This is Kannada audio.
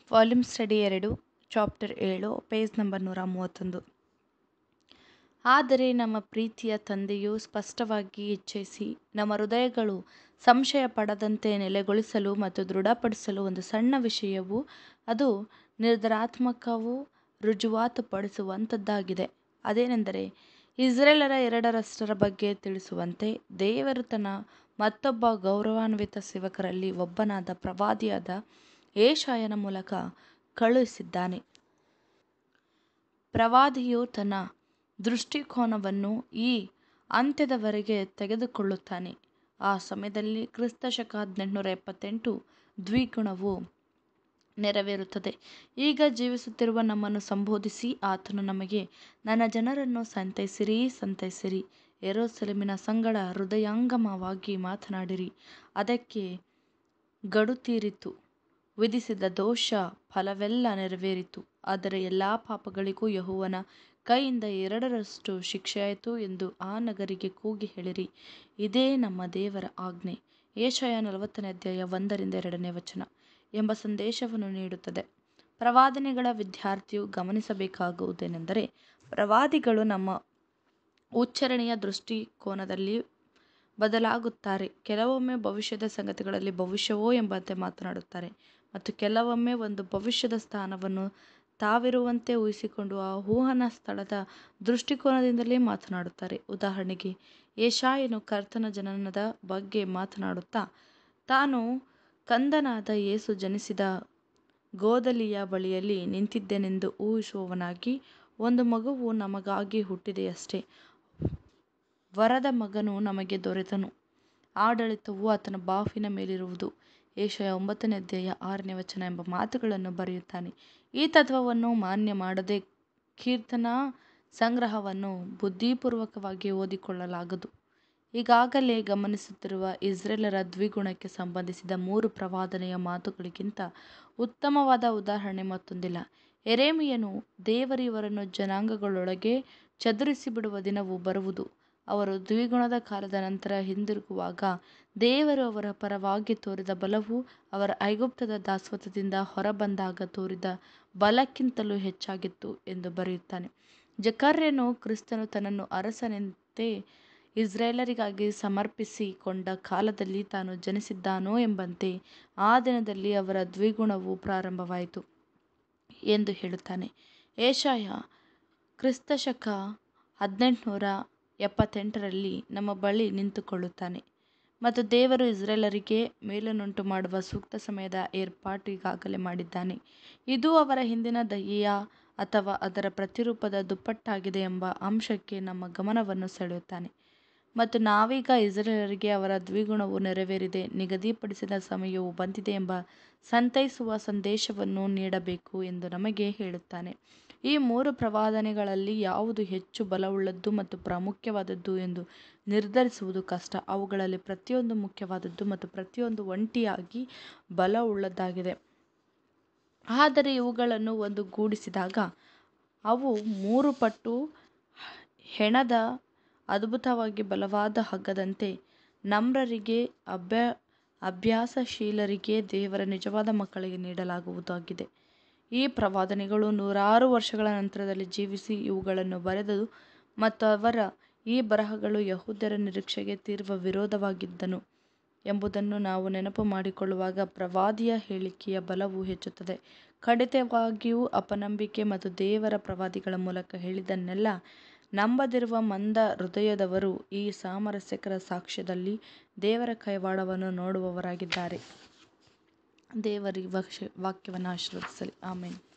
ವಾಲ್ಯೂಮ್ ಸ್ಟಡಿ ಎರಡು ಚಾಪ್ಟರ್ ಏಳು ಪೇಜ್ ನಂಬರ್ ನೂರ ಮೂವತ್ತೊಂದು ಆದರೆ ನಮ್ಮ ಪ್ರೀತಿಯ ತಂದೆಯು ಸ್ಪಷ್ಟವಾಗಿ ಇಚ್ಛಿಸಿ ನಮ್ಮ ಹೃದಯಗಳು ಸಂಶಯ ಪಡದಂತೆ ನೆಲೆಗೊಳಿಸಲು ಮತ್ತು ದೃಢಪಡಿಸಲು ಒಂದು ಸಣ್ಣ ವಿಷಯವು ಅದು ನಿರ್ಧಾರಾತ್ಮಕವೂ ರುಜುವಾತುಪಡಿಸುವಂಥದ್ದಾಗಿದೆ ಅದೇನೆಂದರೆ ಇಸ್ರೇಲರ ಎರಡರಷ್ಟರ ಬಗ್ಗೆ ತಿಳಿಸುವಂತೆ ದೇವರು ತನ್ನ ಮತ್ತೊಬ್ಬ ಗೌರವಾನ್ವಿತ ಸೇವಕರಲ್ಲಿ ಒಬ್ಬನಾದ ಪ್ರವಾದಿಯಾದ ಯೆಶಾಯನ ಮೂಲಕ ಕಳುಹಿಸಿದ್ದಾನೆ ಪ್ರವಾದಿಯು ತನ್ನ ದೃಷ್ಟಿಕೋನವನ್ನು ಈ ಅಂತ್ಯದವರೆಗೆ ತೆಗೆದುಕೊಳ್ಳುತ್ತಾನೆ ಆ ಸಮಯದಲ್ಲಿ ಕ್ರಿಸ್ತ ಶಕ ಹದಿನೆಂಟುನೂರ ಎಪ್ಪತ್ತೆಂಟು ದ್ವಿಗುಣವು ನೆರವೇರುತ್ತದೆ ಈಗ ಜೀವಿಸುತ್ತಿರುವ ನಮ್ಮನ್ನು ಸಂಬೋಧಿಸಿ ಆತನು ನಮಗೆ ನನ್ನ ಜನರನ್ನು ಸಂತೈಸಿರಿ ಸಂತೈಸಿರಿ ಯೆರೂಸಲೇಮಿನ ಸಂಗಡ ಹೃದಯಂಗಮವಾಗಿ ಮಾತನಾಡಿರಿ ಅದಕ್ಕೆ ಗಡುತೀರಿತು ವಿಧಿಸಿದ ದೋಷ ಫಲವೆಲ್ಲ ನೆರವೇರಿತು ಅದರ ಎಲ್ಲ ಪಾಪಗಳಿಗೂ ಯೆಹೋವನ ಕೈಯಿಂದ ಎರಡರಷ್ಟು ಶಿಕ್ಷೆಯಾಯಿತು ಎಂದು ಆ ನಗರಿಗೆ ಕೂಗಿ ಹೇಳಿರಿ ಇದೇ ನಮ್ಮ ದೇವರ ಆಜ್ಞೆ ಯೆಶಾಯ ನಲವತ್ತನೇ ಅಧ್ಯಾಯ ಒಂದರಿಂದ ಎರಡನೇ ವಚನ ಎಂಬ ಸಂದೇಶವನ್ನು ನೀಡುತ್ತದೆ ಪ್ರವಾದನೆಗಳ ವಿದ್ಯಾರ್ಥಿಯು ಗಮನಿಸಬೇಕಾಗುವುದೇನೆಂದರೆ ಪ್ರವಾದಿಗಳು ನಮ್ಮ ಉಚ್ಚಾರಣೆಯ ದೃಷ್ಟಿಕೋನದಲ್ಲಿ ಬದಲಾಗುತ್ತಾರೆ ಕೆಲವೊಮ್ಮೆ ಭವಿಷ್ಯದ ಸಂಗತಿಗಳಲ್ಲಿ ಭವಿಷ್ಯವೋ ಎಂಬಂತೆ ಮಾತನಾಡುತ್ತಾರೆ ಮತ್ತು ಕೆಲವೊಮ್ಮೆ ಒಂದು ಭವಿಷ್ಯದ ಸ್ಥಾನವನ್ನು ತಾವಿರುವಂತೆ ಊಹಿಸಿಕೊಂಡು ಆ ಊಹನಾ ಸ್ಥಳದ ದೃಷ್ಟಿಕೋನದಿಂದಲೇ ಮಾತನಾಡುತ್ತಾರೆ ಉದಾಹರಣೆಗೆ ಯೆಶಾಯನು ಕರ್ತನ ಜನನದ ಬಗ್ಗೆ ಮಾತನಾಡುತ್ತಾ ತಾನು ಕಂದನಾದ ಯೇಸು ಜನಿಸಿದ ಗೋದಲಿಯ ಬಳಿಯಲ್ಲಿ ನಿಂತಿದ್ದೇನೆಂದು ಊಹಿಸುವವನಾಗಿ ಒಂದು ಮಗುವು ನಮಗಾಗಿ ಹುಟ್ಟಿದೆಯಷ್ಟೇ ವರದ ಮಗನು ನಮಗೆ ದೊರೆತನು ಆಡಳಿತವು ಆತನ ಬಾಹುವಿನ ಮೇಲಿರುವುದು ಯೆಶಾಯ ಒಂಬತ್ತನೇ ಅಧ್ಯಾಯ ಆರನೇ ವಚನ ಎಂಬ ಮಾತುಗಳನ್ನು ಬರೆಯುತ್ತಾನೆ ಈ ತತ್ವವನ್ನು ಮಾನ್ಯ ಮಾಡದೆ ಕೀರ್ತನಾ ಸಂಗ್ರಹವನ್ನು ಬುದ್ಧಿಪೂರ್ವಕವಾಗಿ ಓದಿಕೊಳ್ಳಲಾಗದು ಈಗಾಗಲೇ ಗಮನಿಸುತ್ತಿರುವ ಇಸ್ರೇಲರ ದ್ವಿಗುಣಕ್ಕೆ ಸಂಬಂಧಿಸಿದ ಮೂರು ಪ್ರವಾದನೆಯ ಮಾತುಗಳಿಗಿಂತ ಉತ್ತಮವಾದ ಉದಾಹರಣೆ ಮತ್ತೊಂದಿಲ್ಲ ಯೆರೆಮೀಯನು ದೇವರು ಇವರನ್ನು ಜನಾಂಗಗಳೊಳಗೆ ಚದುರಿಸಿಬಿಡುವ ದಿನವು ಬರುವುದು ಅವರು ದ್ವಿಗುಣದ ಕಾಲದ ನಂತರ ಹಿಂದಿರುಗುವಾಗ ದೇವರು ಅವರ ಪರವಾಗಿ ತೋರಿದ ಬಲವು ಅವರ ಐಗುಪ್ತದ ದಾಸತ್ವದಿಂದ ಹೊರಬಂದಾಗ ತೋರಿದ ಬಲಕ್ಕಿಂತಲೂ ಹೆಚ್ಚಾಗಿತ್ತು ಎಂದು ಬರೆಯುತ್ತಾನೆ ಜಕರ್ಯನು ಕ್ರಿಸ್ತನು ತನ್ನನ್ನು ಅರಸನಂತೆ ಇಸ್ರಾಯೇಲರಿಗಾಗಿ ಸಮರ್ಪಿಸಿಕೊಂಡ ಕಾಲದಲ್ಲಿ ತಾನು ಜನಿಸಿದ್ದಾನೋ ಎಂಬಂತೆ ಆ ದಿನದಲ್ಲಿ ಅವರ ದ್ವಿಗುಣವು ಪ್ರಾರಂಭವಾಯಿತು ಎಂದು ಹೇಳುತ್ತಾನೆ ಯೆಶಾಯ ಕ್ರಿಸ್ತಶಕ ಹದಿನೆಂಟುನೂರ ಎಪ್ಪತ್ತೆಂಟರಲ್ಲಿ ನಮ್ಮ ಬಳಿ ನಿಂತುಕೊಳ್ಳುತ್ತಾನೆ ಮತ್ತು ದೇವರು ಇಸ್ರೇಲರಿಗೆ ಮೇಲನ್ನುಂಟು ಮಾಡುವ ಸೂಕ್ತ ಸಮಯದ ಏರ್ಪಾಟು ಈಗಾಗಲೇ ಮಾಡಿದ್ದಾನೆ ಇದು ಅವರ ಹಿಂದಿನ ದಯೆಯ ಅಥವಾ ಅದರ ಪ್ರತಿರೂಪದ ದುಪ್ಪಟ್ಟಾಗಿದೆ ಎಂಬ ಅಂಶಕ್ಕೆ ನಮ್ಮ ಗಮನವನ್ನು ಸೆಳೆಯುತ್ತಾನೆ ಮತ್ತು ನಾವೀಗ ಇಸ್ರೇಲರಿಗೆ ಅವರ ದ್ವಿಗುಣವು ನೆರವೇರಿದೆ ನಿಗದಿಪಡಿಸಿದ ಸಮಯವು ಬಂದಿದೆ ಎಂಬ ಸಂತೈಸುವ ಸಂದೇಶವನ್ನು ನೀಡಬೇಕು ಎಂದು ನಮಗೆ ಹೇಳುತ್ತಾನೆ ಈ ಮೂರು ಪ್ರವಾದನೆಗಳಲ್ಲಿ ಯಾವುದು ಹೆಚ್ಚು ಬಲವುಳ್ಳದ್ದು ಮತ್ತು ಪ್ರಾಮುಖ್ಯವಾದದ್ದು ಎಂದು ನಿರ್ಧರಿಸುವುದು ಕಷ್ಟ ಅವುಗಳಲ್ಲಿ ಪ್ರತಿಯೊಂದು ಮುಖ್ಯವಾದದ್ದು ಮತ್ತು ಪ್ರತಿಯೊಂದು ಒಂಟಿಯಾಗಿ ಬಲವುಳ್ಳದ್ದಾಗಿದೆ ಆದರೆ ಇವುಗಳನ್ನು ಒಂದುಗೂಡಿಸಿದಾಗ ಅವು ಮೂರು ಪಟ್ಟು ಹೆಣದ ಅದ್ಭುತವಾಗಿ ಬಲವಾದ ಹಗ್ಗದಂತೆ ನಮ್ರರಿಗೆ ಅಭ್ಯ ಅಭ್ಯಾಸಶೀಲರಿಗೆ ದೇವರ ನಿಜವಾದ ಮಕ್ಕಳಿಗೆ ನೀಡಲಾಗುವುದಾಗಿದೆ ಈ ಪ್ರವಾದನೆಗಳು ನೂರಾರು ವರ್ಷಗಳ ನಂತರದಲ್ಲಿ ಜೀವಿಸಿ ಇವುಗಳನ್ನು ಬರೆದು ಮತ್ತು ಅವರ ಈ ಬರಹಗಳು ಯಹೂದ್ಯರ ನಿರೀಕ್ಷೆಗೆ ತೀವ್ರ ವಿರೋಧವಾಗಿದ್ದನು ಎಂಬುದನ್ನು ನಾವು ನೆನಪು ಮಾಡಿಕೊಳ್ಳುವಾಗ ಪ್ರವಾದಿಯ ಹೇಳಿಕೆಯ ಬಲವು ಹೆಚ್ಚುತ್ತದೆ ಖಂಡಿತವಾಗಿಯೂ ಅಪನಂಬಿಕೆ ಮತ್ತು ದೇವರ ಪ್ರವಾದಿಗಳ ಮೂಲಕ ಹೇಳಿದ್ದನ್ನೆಲ್ಲ ನಂಬದಿರುವ ಮಂದ ಹೃದಯದವರು ಈ ಸಾಮರಸ್ಯಕರ ಸಾಕ್ಷ್ಯದಲ್ಲಿ ದೇವರ ಕೈವಾಡವನ್ನು ನೋಡುವವರಾಗಿದ್ದಾರೆ ದೇವರು ಈ ವಾಕ್ಯವನ್ನು ಆಶೀರ್ವದಿಸಲಿ ಆಮೇನ್